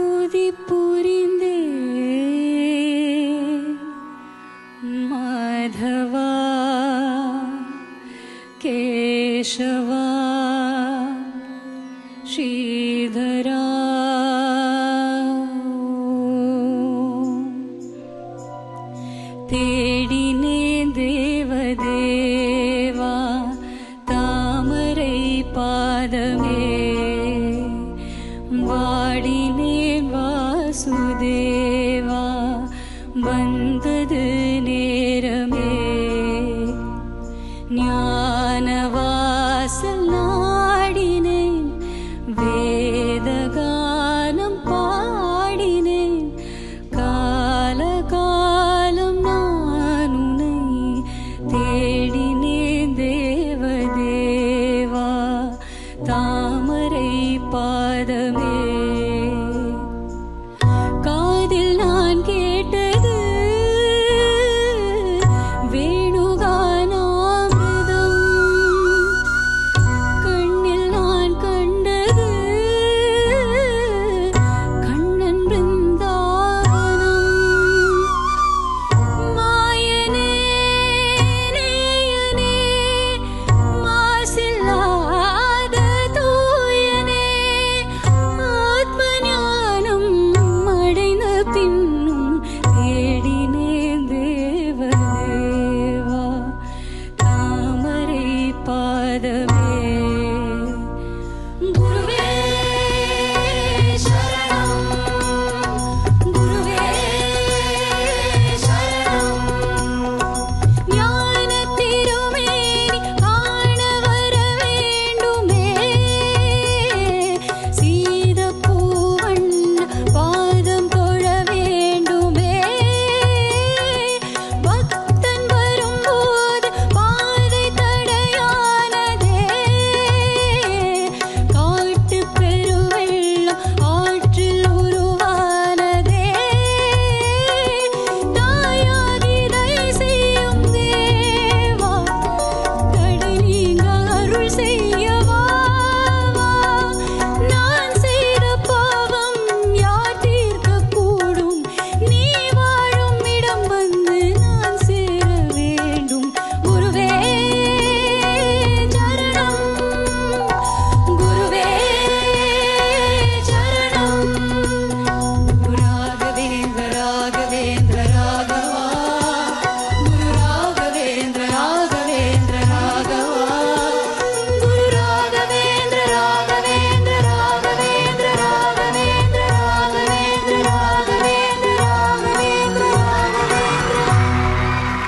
ஸ்துதி புரிந்தே மாதவா கேசவா ஸ்ரீதரா தேடினே தேவதேவா தாமரை பாதமே வாடினேன் வாசுதேவா வந்தது நேரமே ஞானவாசல் நாடினேன் வேதகானம் பாடினேன் காலகாலம் நான் உன்னை தேடினேன் தேவதேவா தாமரை பாதமே காதில் நான் கேட்டது வேணுகானாமிருதம் கண்ணில் நான் கண்டது கண்ணன் பிருந்தாவனம் மாயனே நேயனே மாசில்லாத தூயனே ஆத்ம ஞானம் அடைந்த பின்னும் தேடினேன் தேவதேவா தாமரை பாதமே குருவே சரணம் குருவே சரணம் ஞான திருமேனி காண வர வேண்டுமே சீத பூவண்ண பாதம் தொழ வேண்டுமே பக்தன் வரும்போது பாதை தடையானதே காட்டு பெருவெள்ளம் ஆற்றில் உருவானதே தாயாதிரை செய்யும் தேவா தடை நீங்க அருள் செய்யவா நான் செய்த பாவம் யார் தீர்க்க கூடும் நீ வாழும் இடம் வந்து நான் சேர வேண்டும் குருவே சரணம் குருவே சரணம் ராகவேந்திர ராகவேந்திர ராகவா குரு ராகவேந்திர ராகவேந்திர ராகவா குரு ராகவேந்திர ராகவேந்திர ராகவேந்திர ராகவேந்திர ராகவேந்திர ராகவேந்திர ராகவேந்திர ராகவேந்திர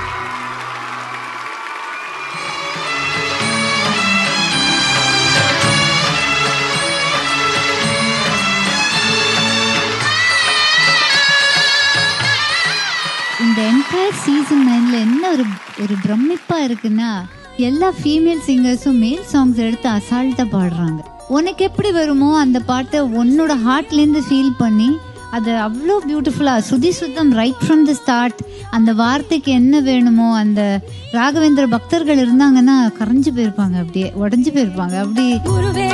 இந்த என்டையர் சீசன் நைன்ல என்ன ஒரு ஒரு பிரமிப்பா இருக்குன்னா எல்லா ஃபீமேல் சிங்கர்ஸும் மேல் சாங்ஸ் எடுத்து அசால்ட்டா பாடுறாங்க உனக்கு எப்படி வருமோ அந்த பாட்டை உன்னோட ஹார்ட்லேருந்து ஃபீல் பண்ணி அது அவ்வளோ பியூட்டிஃபுல்லாக சுதி சுத்தம் ரைட் ஃப்ரம் தி ஸ்டார்ட் அந்த வார்த்தைக்கு என்ன வேணுமோ அந்த ராகவேந்திர பக்தர்கள் இருந்தாங்கன்னா கரைஞ்சு போயிருப்பாங்க அப்படியே உடஞ்சு போயிருப்பாங்க அப்படி குருவே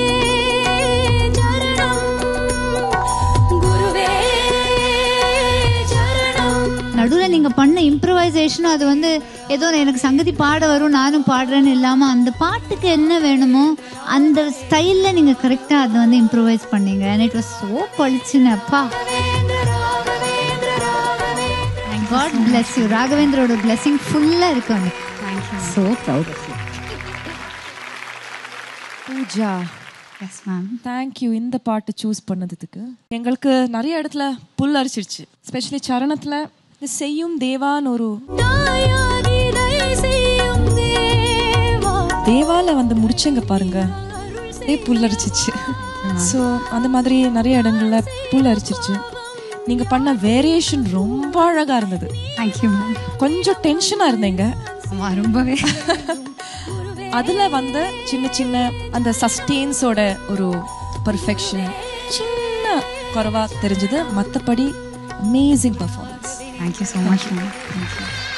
சரணம் குருவே சரணம் நடுவில் நீங்கள் பண்ண இம்ப்ரவைசேஷனும் அது வந்து ஏதோ எனக்கு சங்கதி பாட வரும் நானும் பாடுறேன்னு இல்லாமல் அந்த பாட்டுக்கு என்ன வேணுமோ அந்த ஸ்டைலில் நீங்கள் கரெக்டாக அதை வந்து இம்ப்ரவைஸ் பண்ணீங்க அண்ட் இட் வாஸ் ஸோ பளிச்சுன்னு அப்பா காட் பிளஸ் யூ ராகவேந்திரோட பிளெஸிங் ஃபுல்லாக இருக்கும் எனக்கு so proud of you Pooja yes ma'am thank you இந்த பாட்டு சூஸ் பண்ணதுக்கு எங்களுக்கு நிறைய இடத்துல புல் அரிச்சிருச்சு ஸ்பெஷலி சரணத்துல இந்த செய்யும் தேவான்னு ஒரு தாயாதிரை செய்யும் தேவா தேவால வந்து முடிச்சங்க பாருங்க அதே புல் அரிச்சிச்சு ஸோ அந்த மாதிரி நிறைய இடங்கள்ல புல் அரிச்சிருச்சு நீங்க பண்ண வேரியேஷன் ரொம்ப அழகா இருந்தது தேங்க்யூ மேம் கொஞ்சம் டென்ஷனா இருந்தீங்க ஆமாம் ரொம்பவே அதுல வந்த சின்ன சின்ன அந்த சஸ்டெயின்ஸோட ஒரு பர்ஃபெக்ஷன் சின்ன குறைவா தெரிஞ்சது மற்றபடி amazing performance thank you so much ma'am thank you